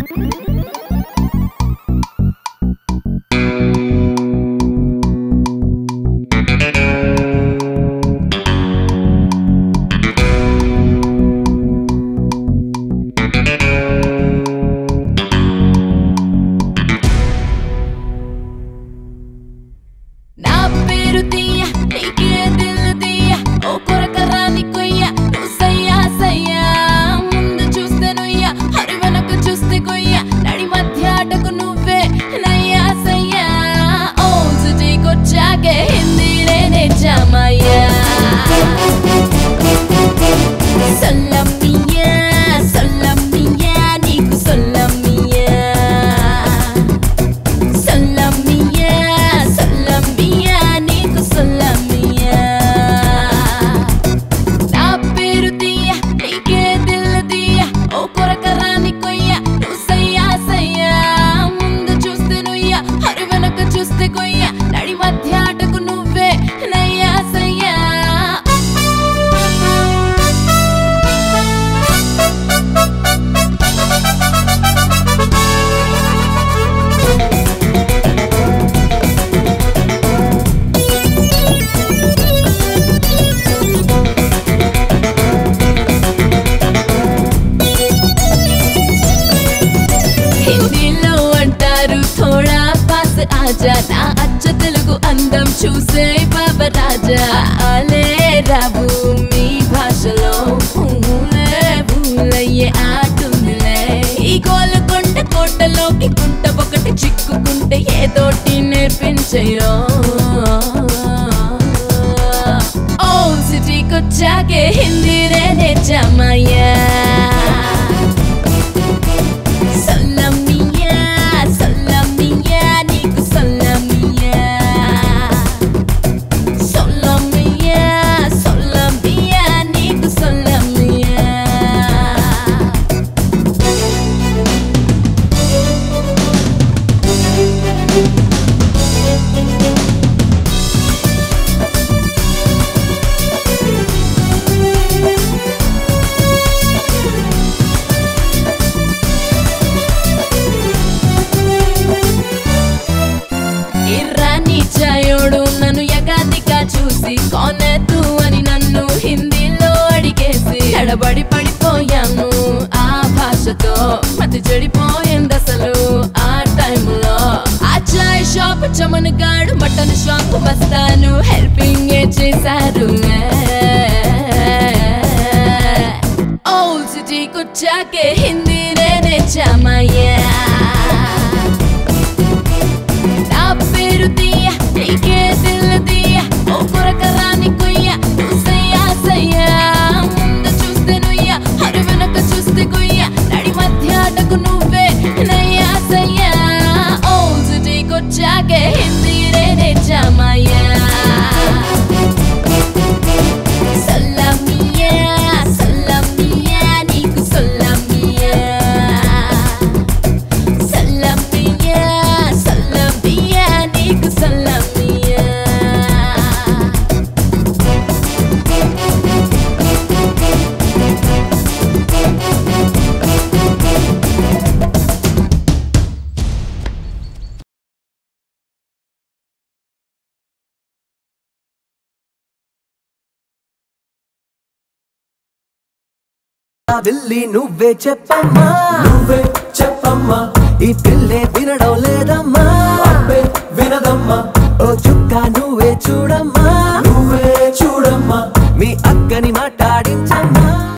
నా పేరు తీయ నీకే దిల్ తీయ ఓ కొరకరాని కొయ్య నువ్వు సయ్యా సయ్యా ముందు చూస్తే నుయ్య హరి వెనక చూస్తే కొయ్య నడి మధ్య అటకు నువ్వే నయ్యా సయ్యా ఓ సిటీకొచ్చాకే హిందీ నేనే జామయ్యా సొల్లమ్మియా సొల్లమ్మియా నీకు సొల్లమ్మియా సొల్లమ్మియా సొల్లమ్మియా నీకు సొల్లమ్మియా నా పేరు తీయ నీకే దిల్ తీయ ఓ కొరకరాని కొయ్య నువ్వు సయ్యా సయ్యా ముందు చూస్తే నుయ్య హరి వెనక చూస్తే కొయ్య నడి మధ్య ఆటకు నువ్వే నయ్యా సయ్యా హిందీలో అంటారు థోడా పాస్ ఆజా నా అచ్చ తెలుగు అందం చూసే బాబరాజా అలే రాబు మీ భాషలో ఊలే ఊలయ్యే ఆటుందిలే ఈ గోలకొండ కోటలోకి గుంట ఒకటి చిక్కుకుంటే ఏదోటి నేర్పించయో ఓ సిటీకొచ్చాకే హిందీ రే నేర్చామయ్యా సొల్లమ్మియా సొల్లమ్మియా నీకు సొల్లమ్మియా సొల్లమ్మియా సొల్లమ్మియా నీకు సొల్లమ్మియా ఇర్రాని చాయోడు నన్ను యగాదిగా చూసి కోనెతు అని నన్ను హిందీలో అడిగేసి ఎడబడి పడిపోయాను ఆ భాషతో మతి చెడిపోయింది అసలు ఆ టైంలో ఆ చాయ్ షాప్ చమన్ గాడు మటన్ షాప్ వస్తాను హెల్పింగ్ చేశారు ఓల్డ్ సిటీకొచ్చాకే హిందీ నేనే చామయ్యా నా పేరు తీయ నీకే దిల్ తీయ ఓ కొరకరాని కొయ్య నువ్వు సయ్యా సయ్యా ముందు చూస్తే నుయ్య హరి వెనక చూస్తే కొయ్య నడి మధ్య అటకు నువ్వే నయ్యా సయ్యా ఓ సిటీకొచ్చాకే హిందీ రేనే జామయ్యా సల్లమ్మియా సల్లమ్మియా నీకు సల్లమ్మియా సల్లమ్మియా సల్లమ్మియా నీకు సల్లమ్మియా ఆ విల్లి నువ్వే చెప్పమ్మా నువ్వే చెప్పమ్మా ఈ పిల్లే వినడం లేదమ్మా